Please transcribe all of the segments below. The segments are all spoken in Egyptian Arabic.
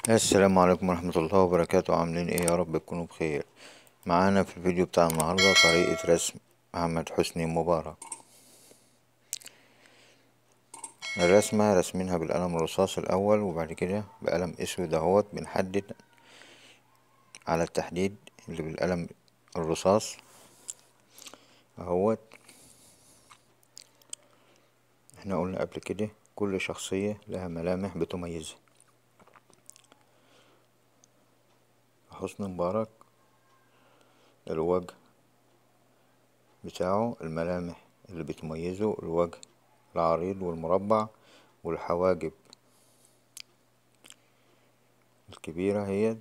السلام عليكم ورحمة الله وبركاته عاملين ايه يا رب تكونوا بخير معانا في الفيديو بتاع النهاردة طريقة رسم محمد حسني مبارك الرسمة رسمينها بالقلم الرصاص الأول وبعد كده بقلم اسود اهوت بنحدد على التحديد اللي بالقلم الرصاص اهوت احنا قلنا قبل كده كل شخصية لها ملامح بتميزها حسني مبارك الوجه بتاعه الملامح اللي بتميزه الوجه العريض والمربع والحواجب الكبيرة اهيت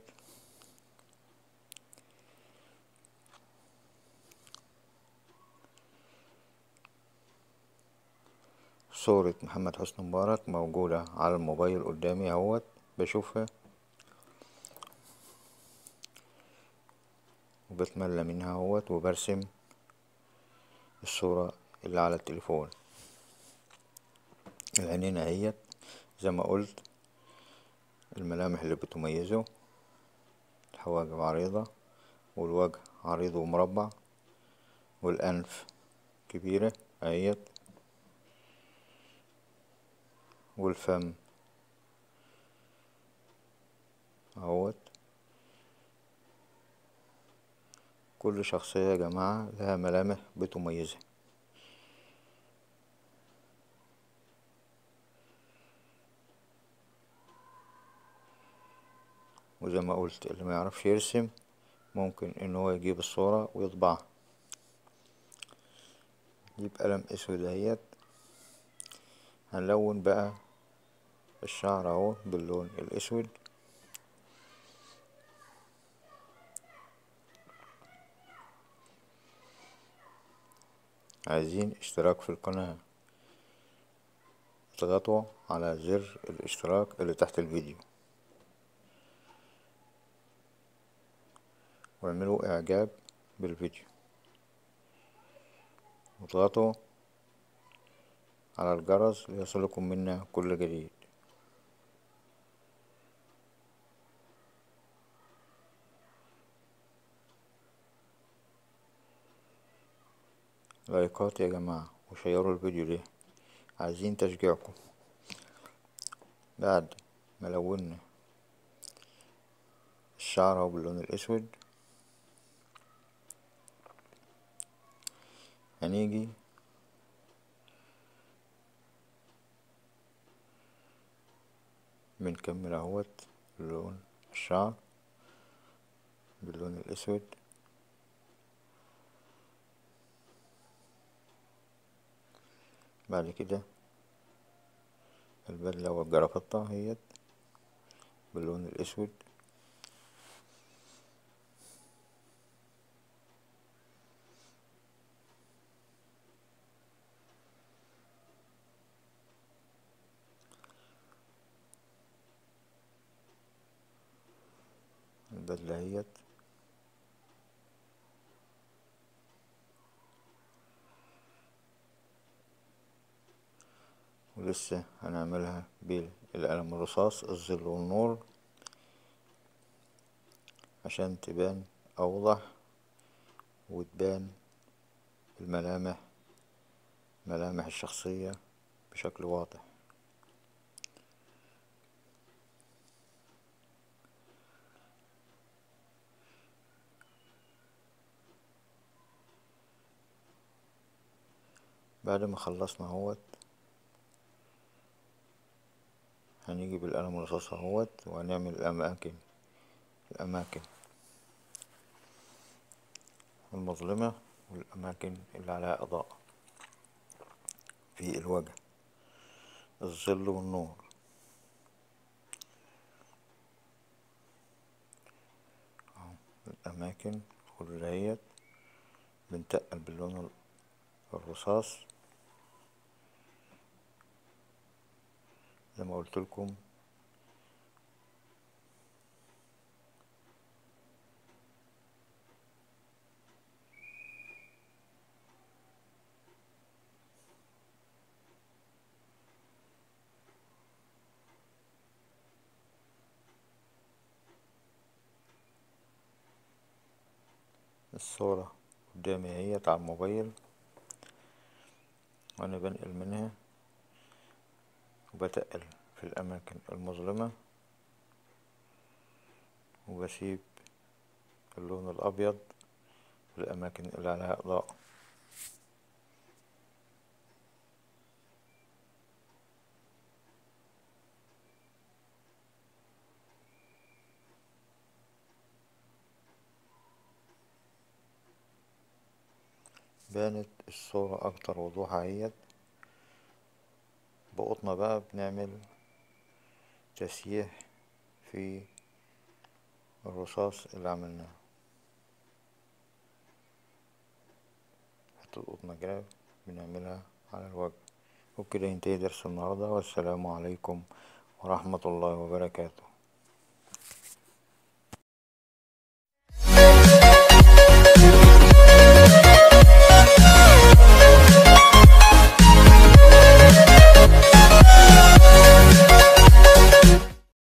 صورة محمد حسني مبارك موجودة على الموبايل قدامي اهوت بشوفها وبتملى منها اهوت وبرسم الصورة اللي على التليفون العينين اهيت زي ما قلت الملامح اللي بتميزه الحواجب عريضة والوجه عريض ومربع والأنف كبيرة اهيت والفم اهوت كل شخصية يا جماعة لها ملامح بتميزها وزي ما قلت اللي ميعرفش يرسم ممكن ان هو يجيب الصورة ويطبعها نجيب قلم اسود اهيت هنلون بقى الشعر اهو باللون الاسود عايزين اشتراك في القناة اضغطوا على زر الاشتراك اللي تحت الفيديو واعملوا اعجاب بالفيديو واضغطوا على الجرس ليصلكم منا كل جديد لايكات يا جماعة وشيروا الفيديو ده عايزين تشجيعكم بعد ما لونا الشعر اهو باللون الاسود هنيجي بنكمل اهوت لون الشعر باللون الاسود بعد كده البدلة والجرافطة اهيت باللون الاسود البدلة اهيت ولسه هنعملها بالقلم الرصاص الظل والنور عشان تبان اوضح وتبان الملامح ملامح الشخصية بشكل واضح بعد ما خلصنا اهوت هنيجي بالقلم الرصاص اهوت وهنعمل الأماكن الأماكن المظلمة والأماكن اللي عليها إضاءة في الوجه الظل والنور اهو الأماكن كلها بنتقل باللون الرصاص زي ما قلتلكم الصورة قدامي اهيت على الموبايل وانا بنقل منها وبتقل في الاماكن المظلمة وبسيب اللون الابيض في الاماكن اللي عليها اضاءة بانت الصورة اكتر وضوح اهيت بقطنا بقى بنعمل تسييح في الرصاص اللي عملناه حتة القطن كده بنعملها على الوجه وبكده ينتهي درس النهاردة والسلام عليكم ورحمة الله وبركاته